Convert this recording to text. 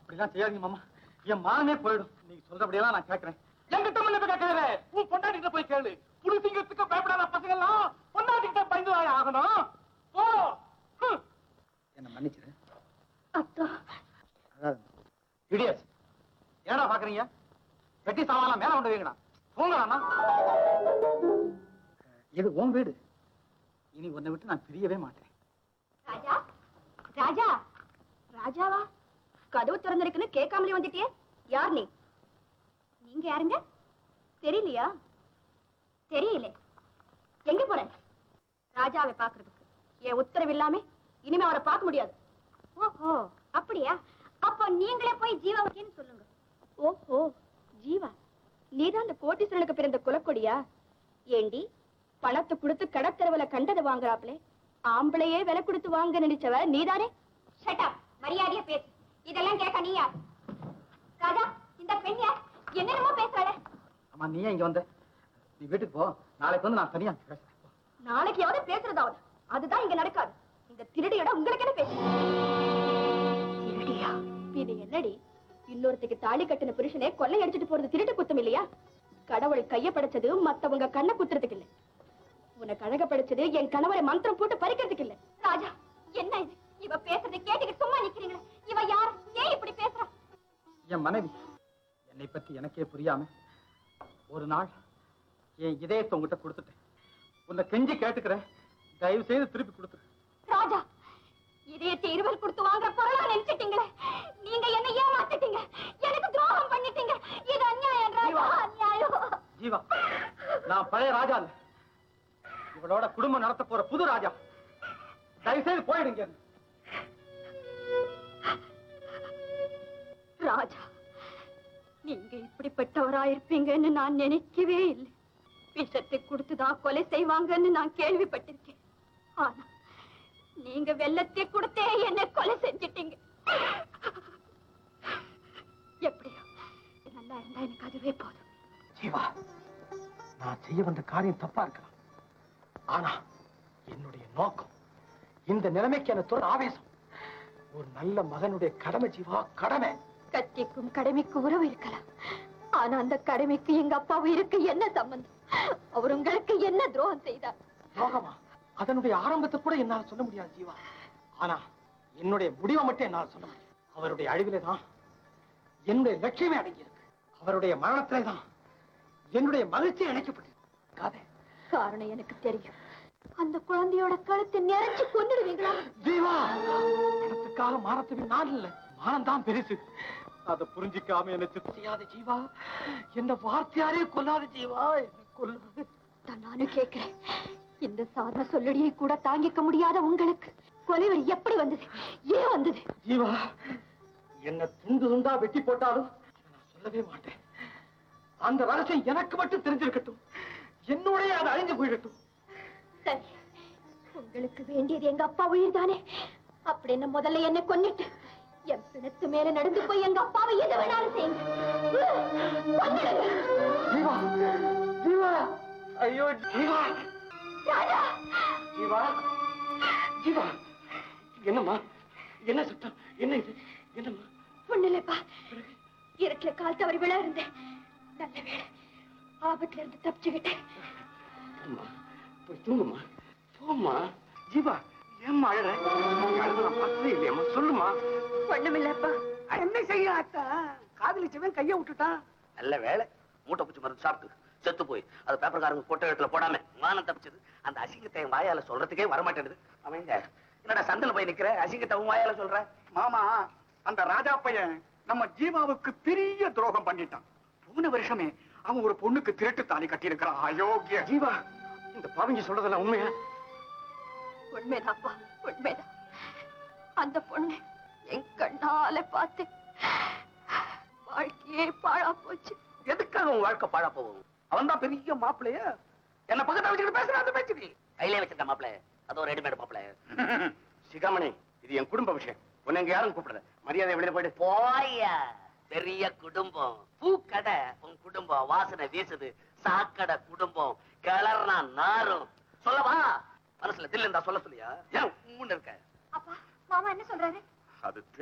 அப்படிலாம் செய்யாதீங்க மாமா என் மானே போயிடும் நீங்க சொல்றபடியெல்லாம் நான் கேட்கறேன் என்கிட்ட முன்ன கேட்கற உன் பொண்டாட்டிகிட்ட போய் கேளு புலிசிங்கத்துக்கு பயப்படாத பசங்க எல்லாம் பொண்டாட்டிகிட்ட பயந்து ஆகணும் போ ஹம். என்ன மன்னிச்சிரு அத்தா அதாவது இடியட்ஸ் என்னடா பாக்குறீங்க வெட்டி சாமான் மேல கொண்டு வைங்கடா போங்கடா இது உன் வீடு இனி உன்னை விட்டு நான் பிரியவே மாட்டேன் ராஜா ராஜா ராஜாவா கதவு திறந்திருக்குன்னு கேட்காமலே வந்துட்டியே யார் நீ நீங்க யாருங்க தெரியலையா தெரியல எங்க போற ராஜாவை பாக்குறதுக்கு என் உத்தரவு இல்லாம இனிமே அவரை பார்க்க முடியாது ஓஹோ அப்படியா அப்போ நீங்களே போய் ஜீவாவுக்கேன்னு சொல்லுங்க ஓஹோ ஜீவா நீதான் அந்த கோட்டீஸ்வரனுக்கு பிறந்த குலக்கொடியா ஏண்டி பணத்தை கொடுத்து கடத்தரவுல கண்டதை வாங்குறாப்லே ஆம்பளையே விலை கொடுத்து வாங்க நினைச்சவ நீதானே ஷட் அப் மரியாதையா பேசு இதெல்லாம் கேட்க நீ யார் ராஜா இந்த பெண் யார் என்னென்னமோ பேசுறாளே அம்மா நீ ஏன் இங்க வந்த நீ வீட்டுக்கு போ நாளைக்கு வந்து நான் தனியா பேசுறேன் நாளைக்கு எவரும் பேசுறதாவது அதுதான் இங்க நடக்காது இந்த திருடியோட உங்களுக்கு என்ன பேசு திருடியா இது என்னடி இன்னொருத்துக்கு தாலி கட்டின புருஷனே கொள்ளை அடிச்சிட்டு போறது திருட்டு குத்தம் இல்லையா கடவுள் கைய படைச்சது மத்தவங்க கண்ணை குத்துறதுக்கு இல்ல உனக்கு அழக படைச்சது என் கணவரை மந்திரம் போட்டு பறிக்கிறதுக்கு இல்ல ராஜா என்ன இது இவ பேசுறதை கேட்டுக்கிட்டு சும்மா நிக்கிறீங்களே இவ யார் ஏன் இப்படி பேசுறா என் மனைவி என்னை பற்றி எனக்கே புரியாம ஒரு நாள் என் இதயத்தை உங்ககிட்ட கொடுத்துட்டேன் உன்னை கெஞ்சி கேட்டுக்கிறேன் தயவு செய்து திருப்பி கொடுத்துரு ராஜா இதயத்தை இருவர் கொடுத்து வாங்குற பொருளா நினைச்சிட்டீங்களே நீங்க என்ன ஏமாத்திட்டீங்க எனக்கு துரோகம் பண்ணிட்டீங்க இது அநியாயம் ராஜா அநியாயம் ஜீவா நான் பழைய ராஜா இல்ல இவளோட குடும்பம் நடத்த போற புது ராஜா தயவு செய்து போயிடுங்க ராஜா நீங்க இப்படிப்பட்டவரா இருப்பீங்கன்னு நான் நினைக்கவே இல்லை விஷத்தை கொடுத்துதான் கொலை செய்வாங்கன்னு நான் கேள்விப்பட்டிருக்கேன் ஆனா நீங்க வெள்ளத்தை கொடுத்தே என்ன கொலை செஞ்சிட்டீங்க எப்படியோ நல்லா இருந்தா எனக்கு அதுவே போதும் ஜீவா நான் செய்ய வந்த காரியம் தப்பா இருக்கலாம் ஆனா என்னுடைய நோக்கம் இந்த நிலைமைக்கு எனக்கு ஒரு ஆவேசம் ஒரு நல்ல மகனுடைய கடமை ஜீவா கடமை கட்சிக்கும் கடமைக்கும் உறவு இருக்கலாம் ஆனா அந்த கடமைக்கு எங்க அப்பா உயிருக்கு என்ன சம்பந்தம் அவர் உங்களுக்கு என்ன துரோகம் செய்தார் யோகமா அதனுடைய ஆரம்பத்தை கூட என்னால சொல்ல முடியாது ஜீவா ஆனா என்னுடைய முடிவை மட்டும் என்னால சொல்ல முடியும் அவருடைய அழிவிலே தான் என்னுடைய லட்சியமே அடங்கியிருக்கு அவருடைய மரணத்திலே தான் என்னுடைய மகிழ்ச்சி இணைக்கப்பட்டிருக்கு காதே காரணம் எனக்கு தெரியும் அந்த குழந்தையோட கழுத்தை நிறைச்சு கொண்டுடுவீங்களா ஜீவா பணத்துக்காக மானத்துக்கு நான் இல்ல மானம் தான் பெருசு அதை புரிஞ்சிக்காம என்ன சித்த செய்யாத ஜீவா என்ன வார்த்தையாரே கொல்லாத ஜீவா என்ன கொல்லாது தான் நானும் கேட்கிறேன் இந்த சாதாரண சொல்லடியை கூட தாங்கிக்க முடியாத உங்களுக்கு கொலைவரி எப்படி வந்தது ஏன் வந்தது ஜீவா என்ன துண்டு துண்டா வெட்டி போட்டாலும் இதை நான் சொல்லவே மாட்டேன் அந்த ரகசியம் எனக்கு மட்டும் தெரிஞ்சிருக்கட்டும் என்னோடய அது அழிஞ்சு போயிடட்டும் சரி உங்களுக்கு வேண்டியது எங்க அப்பா உயிர் தானே அப்படின்னு முதல்ல என்ன கொன்னிட்டு என் பிணத்து மேல நடந்து போய் எங்க அப்பாவை எது வேணாலும் செய்யுங்க கொன்னிடுங்க. ஜீவா ஜீவா ஐயோ ஜீவா ராஜா ஜீவா ஜீவா என்னம்மா என்ன சத்தம் என்ன இது என்னம்மா ஒண்ணுலப்பா இருட்டுல கால் தவறி விழ இருந்தேன் நல்ல வேளை ஆபத்துல இருந்து தப்பிச்சுக்கிட்டேன் அம்மா போய் தூங்குமா போம்மா ஜீவா ஏம்மா அழற அழுது நான் பார்த்ததே இல்லையம்மா சொல்லுமா ஒண்ணுமில்லப்பா என்ன செய்ய அத்தா காதலிச்சவன் கைய விட்டுட்டான் நல்ல வேலை மூட்டை பூச்சி மருந்து சாப்பிட்டு செத்து போய் அது பேப்பர்காரங்க போட்டோ இடத்துல போடாம மானம் தப்பிச்சது அந்த அசிங்கத்தை என் வாயால சொல்றதுக்கே வரமாட்டேங்குது அவன் எங்க? என்னடா சந்தில போய் நிக்கிற அசிங்கத்தை உன் வாயால சொல்ற மாமா அந்த ராஜா பையன் நம்ம ஜீவாவுக்கு பெரிய துரோகம் பண்ணிட்டான் போன வருஷமே அவன் ஒரு பொண்ணுக்கு திருட்டு தாலி கட்டி இருக்கிறான் அயோக்கிய ஜீவா இந்த பாவிங்க சொல்றதெல்லாம் உண்மையா உண்மைதாப்பா உண்மைதான் அந்த பொண்ணு என் கண்ணால பார்த்து வாழ்க்கையே பாழா போச்சு எதுக்காக உன் வாழ்க்கை பாழா போகும் அவன் தான் பெரிய மாப்பிள்ளைய என்ன பக்கத்துல வச்சுக்கிட்டு பேசுற அந்த பேச்சு நீ கையிலே வச்சிருக்க மாப்பிள்ளை அது ஒரு ரெடிமேட் மாப்பிள்ளை சிகாமணி இது என் குடும்ப விஷயம் உன்னை இங்க யாரும் கூப்பிடல மரியாதை வெளியில போயிட்டு போயா பெரிய குடும்பம் பூக்கடை உன் குடும்பம் வாசனை வீசுது சாக்கடை குடும்பம் கிளறனா நாரும் சொல்லவா மனசுல தில் இருந்தா சொல்ல சொல்லியா ஏன் உம்முன்னு இருக்க அப்பா மாமா என்ன சொல்றாரு அது